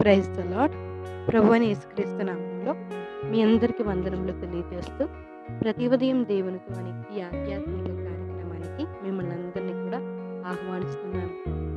praise the lord ప్రభు అని యేసుక్రీస్తు నామంలో మీ అందరికీ వందనములు తెలియజేస్తూ ప్రతి ఉదయం దేవునితో అని ఈ ఆధ్యాత్మిక కార్యక్రమానికి మిమ్మల్ని అందరినీ కూడా ఆహ్వానిస్తున్నాను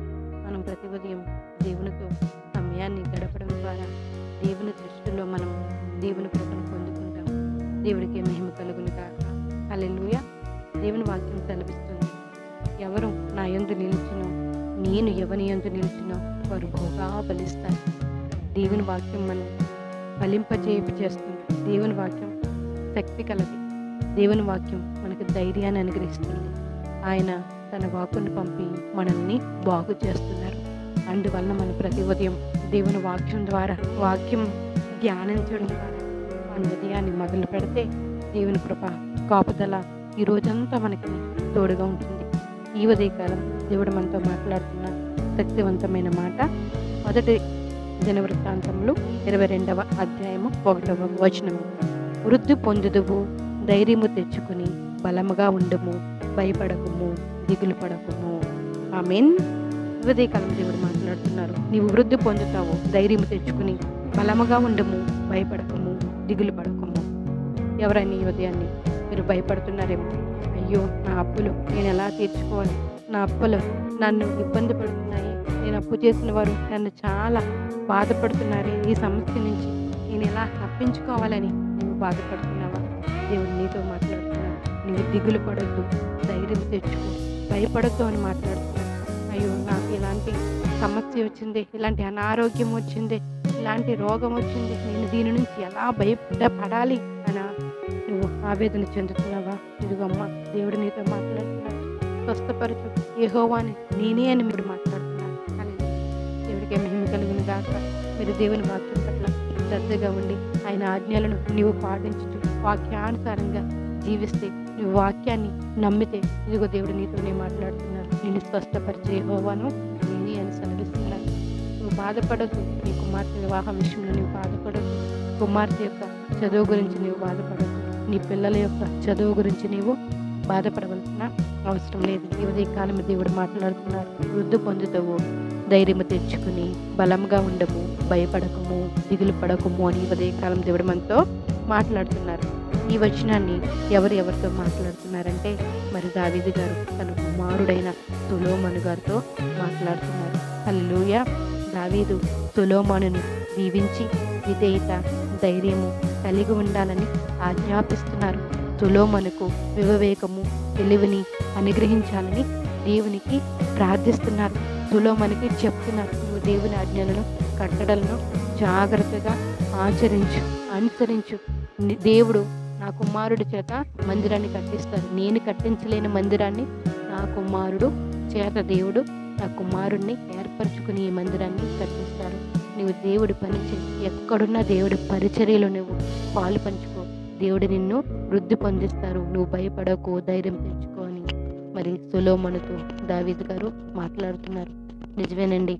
మనం ప్రతి ఉదయం దేవునితో సమయాన్ని గడపడం ద్వారా దేవుని దృష్టిలో మనం దేవుని కృపను పొందుకుంటాం దేవుడికి మహిమ కలుగును కాక హల్లెలూయ దేవుని వాక్యం సెలవిస్తుంది ఎవరు నా యందు నిలిచినో నేను ఎవని యందు నిలిచినో వారు బహుగా ఫలిస్తారు దేవుని వాక్యం మనం ఫలింపజేయపు చేస్తుంది దేవుని వాక్యం శక్తి కలది దేవుని వాక్యం మనకు ధైర్యాన్ని అనుగ్రహిస్తుంది ఆయన తన వాక్కుని పంపి మనల్ని బాగు చేస్తున్నారు అందువలన మనం ప్రతి ఉదయం దేవుని వాక్యం ద్వారా వాక్యం ధ్యానించడం ద్వారా మన ఉదయాన్ని మొదలు పెడితే దేవుని కృప కాపుదల ఈ రోజంతా మనకి తోడుగా ఉంటుంది ఈ ఉదయకాలం దేవుడు మనతో మాట్లాడుతున్న శక్తివంతమైన మాట మొదటి దినవృత్తాంతంలో ఇరవై రెండవ అధ్యాయము ఒకటవ వచనము వృద్ధి పొందుదువు ధైర్యము తెచ్చుకుని బలముగా ఉండుము భయపడకుము దిగులు పడకుము ఆమెన్ ఉదయకాలం దేవుడు మాట్లాడుతున్నారు నీవు వృద్ధి పొందుతావు ధైర్యము తెచ్చుకుని బలముగా ఉండము భయపడకము దిగులు పడకము ఎవరైనా ఈ ఉదయాన్ని మీరు భయపడుతున్నారేమో అయ్యో నా అప్పులు నేను ఎలా తీర్చుకోవాలి నా అప్పులు నన్ను ఇబ్బంది పడుతున్నాయి నేను అప్పు చేసిన వారు నన్ను చాలా బాధపడుతున్నారు ఈ సమస్య నుంచి నేను ఎలా తప్పించుకోవాలని నువ్వు బాధపడుతున్నావా దేవుడు నీతో మాట్లాడుతున్నావు నువ్వు దిగులు పడొద్దు ధైర్యం తెచ్చుకో భయపడద్దు అని మాట్లాడుతున్నావు అయ్యో నాకు ఇలాంటి సమస్య వచ్చింది ఇలాంటి అనారోగ్యం వచ్చింది ఇలాంటి రోగం వచ్చింది నేను దీని నుంచి ఎలా భయపడాలి అని నువ్వు ఆవేదన చెందుతున్నావా ఇదిగమ్మా దేవుడు నీతో మాట్లాడుతున్నాడు స్వస్థపరచు ఏహోవాని నేనే అని మీరు మాట్లాడుతున్నారు కానీ దేవుడికి మహిమ కలిగిన గాక మీరు దేవుని వాక్యం పట్ల శ్రద్ధగా ఉండి ఆయన ఆజ్ఞలను నీవు పాటించుతూ వాక్యానుసారంగా జీవిస్తే నువ్వు వాక్యాన్ని నమ్మితే ఇదిగో దేవుడు నీతోనే మాట్లాడుతున్నారు నేను స్వస్థపరిచే యెహోవాను నేనే అని సెలవిస్తున్నాను నువ్వు బాధపడద్దు నీ కుమార్తె వివాహం విషయంలో నువ్వు బాధపడద్దు కుమార్తె యొక్క చదువు గురించి నీవు బాధపడద్దు నీ పిల్లల యొక్క చదువు గురించి నీవు బాధపడవలసిన అవసరం లేదు ఈ ఉదయకాలం దేవుడు మాట్లాడుతున్నారు వృద్ధి పొందుతావు ధైర్యము తెచ్చుకుని బలంగా ఉండము భయపడకము దిగులు పడకము అని ఈ ఉదయకాలం దేవుడు మనతో మాట్లాడుతున్నారు ఈ వచనాన్ని ఎవరు ఎవరితో మాట్లాడుతున్నారంటే మరి దావీది గారు తన కుమారుడైన సులోమను గారితో మాట్లాడుతున్నారు హల్లూయ దావీదు సులోమనుని దీవించి విధేయత ధైర్యము కలిగి ఉండాలని ఆజ్ఞాపిస్తున్నారు సులోమనుకు వివేకము తెలివిని అనుగ్రహించాలని దేవునికి ప్రార్థిస్తున్నారు సులోమనికి చెప్తున్నారు నువ్వు దేవుని ఆజ్ఞలను కట్టడలను జాగ్రత్తగా ఆచరించు అనుసరించు ని- దేవుడు నా కుమారుడి చేత మందిరాన్ని కట్టిస్తారు నేను కట్టించలేని మందిరాన్ని నా కుమారుడు చేత దేవుడు నా కుమారుడిని ఏర్పరచుకుని ఈ మందిరాన్ని కట్టిస్తారు నువ్వు దేవుడి పని చెయ్యి ఎక్కడున్నా దేవుడి పరిచర్యలో నువ్వు పాలు పంచుకో దేవుడు నిన్ను వృద్ధి పొందిస్తారు నువ్వు భయపడకు ధైర్యం తెచ్చుకో అని మరి సులోమనుతో దావీద్ గారు మాట్లాడుతున్నారు నిజమేనండి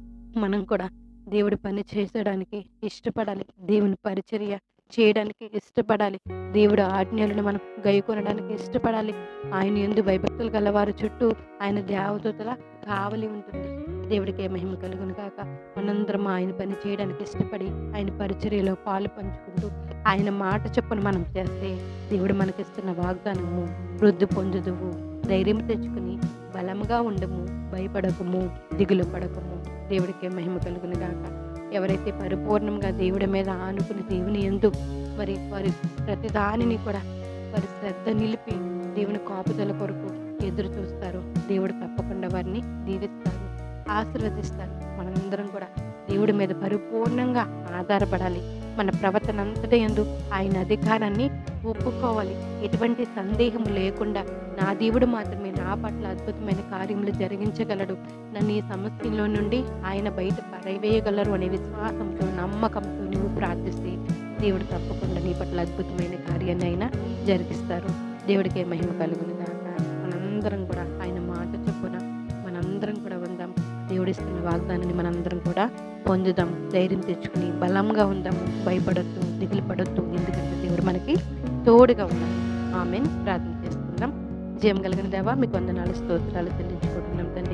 మనం కూడా దేవుడి పని చేసడానికి ఇష్టపడాలి దేవుని పరిచర్య చేయడానికి ఇష్టపడాలి దేవుడి ఆజ్ఞలను మనం గైకొనడానికి ఇష్టపడాలి ఆయన ఎందు భయభక్తులు గలవారి చుట్టూ ఆయన దేవదూతల కావలి ఉంటుంది దేవుడికి మహిమ కలుగును కాక మనందరం ఆయన పని చేయడానికి ఇష్టపడి ఆయన పరిచర్యలో పాలు పంచుకుంటూ ఆయన మాట చొప్పున మనం చేస్తే దేవుడు మనకిస్తున్న వాగ్దానము వృద్ధి పొందుదువు ధైర్యం తెచ్చుకుని బలముగా ఉండము భయపడకము దిగులు పడకము దేవుడికి మహిమ కలుగును గాక ఎవరైతే పరిపూర్ణంగా దేవుడి మీద ఆనుకుని దేవుని ఎందు మరి వారి ప్రతి దానిని కూడా వారి శ్రద్ధ నిలిపి దేవుని కాపుదల కొరకు ఎదురు చూస్తారు దేవుడు తప్పకుండా వారిని దీవిస్తారు ఆశీర్వదిస్తారు మనందరం కూడా దేవుడి మీద పరిపూర్ణంగా ఆధారపడాలి మన ప్రవర్తన అంతటా ఎందు ఆయన అధికారాన్ని ఒప్పుకోవాలి ఎటువంటి సందేహం లేకుండా నా దేవుడు మాత్రమే నా పట్ల అద్భుతమైన కార్యములు జరిగించగలడు నన్ను ఈ సమస్యలో నుండి ఆయన బయట పడవేయగలరు అనే విశ్వాసంతో నమ్మకంతో నువ్వు ప్రార్థిస్తే దేవుడు తప్పకుండా నీ పట్ల అద్భుతమైన కార్యాన్ని అయినా జరిగిస్తారు దేవుడికే మహిమ కలుగును గాక మనందరం కూడా ఆయన మాట చొప్పున మనందరం కూడా ఉందాం దేవుడిస్తున్న వాగ్దానాన్ని మనందరం కూడా పొందుదాం ధైర్యం తెచ్చుకుని బలంగా ఉందాము భయపడొద్దు దిగులు పడొద్దు ఎందుకంటే దేవుడు మనకి తోడుగా ఉన్నాడు ఆమెన్ ప్రార్థన చేసుకుందాం జయం కలిగిన దేవా మీకు వందనాలు స్తోత్రాలు చెల్లించుకుంటున్నాం తండ్రి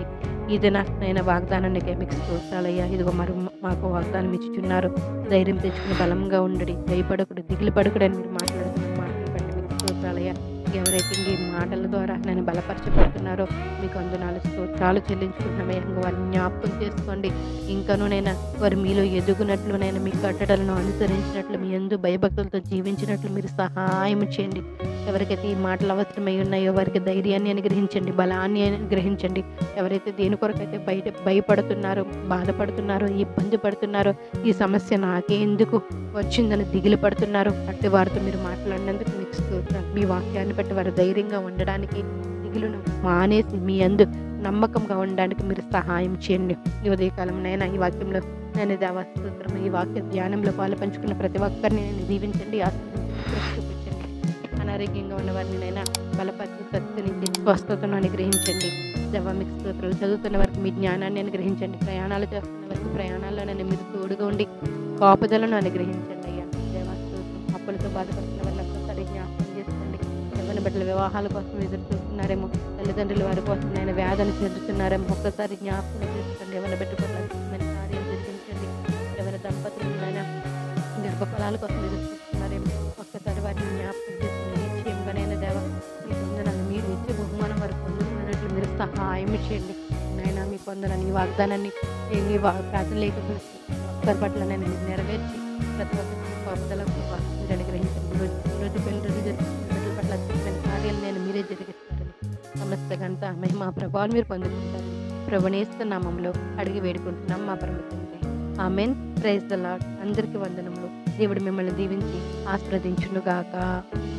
ఇది నాయన వాగ్దానానికి మీకు స్తోత్రాలయ్యా ఇదిగో మరి మాకు వాగ్దానం ఇచ్చుచున్నారు ధైర్యం తెచ్చుకుని బలంగా ఉండడి భయపడకుడు దిగులు పడకుడు అని మీరు మాట్లాడుతున్నారు మాటలు బట్టి మీకు స్తోత్రాలయ్యా ఎవరైతే ఇంక ఈ మాటల ద్వారా నేను బలపరచబడుతున్నారో మీకు అందునాలు స్తోత్రాలు చెల్లించుకుంటున్నామే వారిని జ్ఞాపకం చేసుకోండి ఇంకనూ నేను వారు మీలో ఎదుగునట్లు నేను మీ కట్టడలను అనుసరించినట్లు మీ ఎందు భయభక్తులతో జీవించినట్లు మీరు సహాయం చేయండి ఎవరికైతే ఈ మాటలు అవసరమై ఉన్నాయో వారికి ధైర్యాన్ని అనుగ్రహించండి బలాన్ని అనుగ్రహించండి ఎవరైతే దేని కొరకైతే బయట భయపడుతున్నారో బాధపడుతున్నారో ఇబ్బంది పడుతున్నారో ఈ సమస్య నాకే ఎందుకు వచ్చిందని దిగులు పడుతున్నారో అట్టి వారితో మీరు మాట్లాడినందుకు మీకు స్తోత్రం మీ వాక్యాన్ని బట్టి వారు ధైర్యంగా ఉండడానికి దిగులును మానేసి మీ అందు నమ్మకంగా ఉండడానికి మీరు సహాయం చేయండి ఈ ఉదయకాలం నైనా ఈ వాక్యంలో నేను దేవస్తోత్రం ఈ వాక్య ధ్యానంలో పాలు పంచుకున్న ప్రతి ఒక్కరిని నేను దీవించండి ఆశీర్వదించండి కృప చూపించండి అనారోగ్యంగా ఉన్న వారిని నైనా బలపరిచి సత్తునిచ్చి స్వస్థతను అనుగ్రహించండి దేవ మీకు స్తోత్రాలు చదువుతున్న వారికి మీ జ్ఞానాన్ని అనుగ్రహించండి ప్రయాణాలు చేస్తున్న వారికి ప్రయాణాల్లోనే మీరు తోడుగా ఉండి కాపుదలను అనుగ్రహించండి అయ్యా దేవా స్తోత్రం అప్పులతో బాధపడుతున్న వారిని ఒక్కసారి జ్ఞాపకం చేసుకోండి ఎవరి బిడ్డల వివాహాల కోసం ఎదురు చూస్తున్నారేమో తల్లిదండ్రులు వారి కోసం నేను వ్యాధులు చెందుతున్నారేమో ఒక్కసారి జ్ఞాపకం చేసుకోండి ఎవరి బిడ్డ పట్ల అద్భుతమైన కార్యం జరిగించండి ఎవరి దంపతులు నాయన గర్భఫలాల కోసం ఎదురు చూస్తున్నారేమో ఒక్కసారి వారిని జ్ఞాపకం చేసుకుని నిశ్చయంగానైనా దేవ మీ పొందనాన్ని మీరు ఇచ్చే బహుమానం వారు పొందుకున్నట్లు మీరు సహాయం చేయండి నాయన మీ పొందనాన్ని ఈ వాగ్దానాన్ని ఈ వా- ప్రార్థన లేకపోతే ఒక్కరి పట్ల నేను నెరవేర్చి ప్రతి ఒక్కరికి పాపదలకు అనుగ్రహించండి ఈరోజు ఈరోజు పెళ్లి రోజు జరుగుతున్న బిడ్డల పట్ల అద్భుతమైన కార్యాలు నేను మీరే జరిగిస్తారని సమస్త గంట మహిమ ప్రభావాలు మీరు పొందుకుంటారు ప్రభునేస్తు నామంలో అడిగి వేడుకుంటున్నాం మా పరమ తండ్రి ఆమెన్ ప్రైజ్ ద లాడ్ అందరికీ వందనములు దేవుడు మిమ్మల్ని దీవించి ఆస్వాదించునుగాక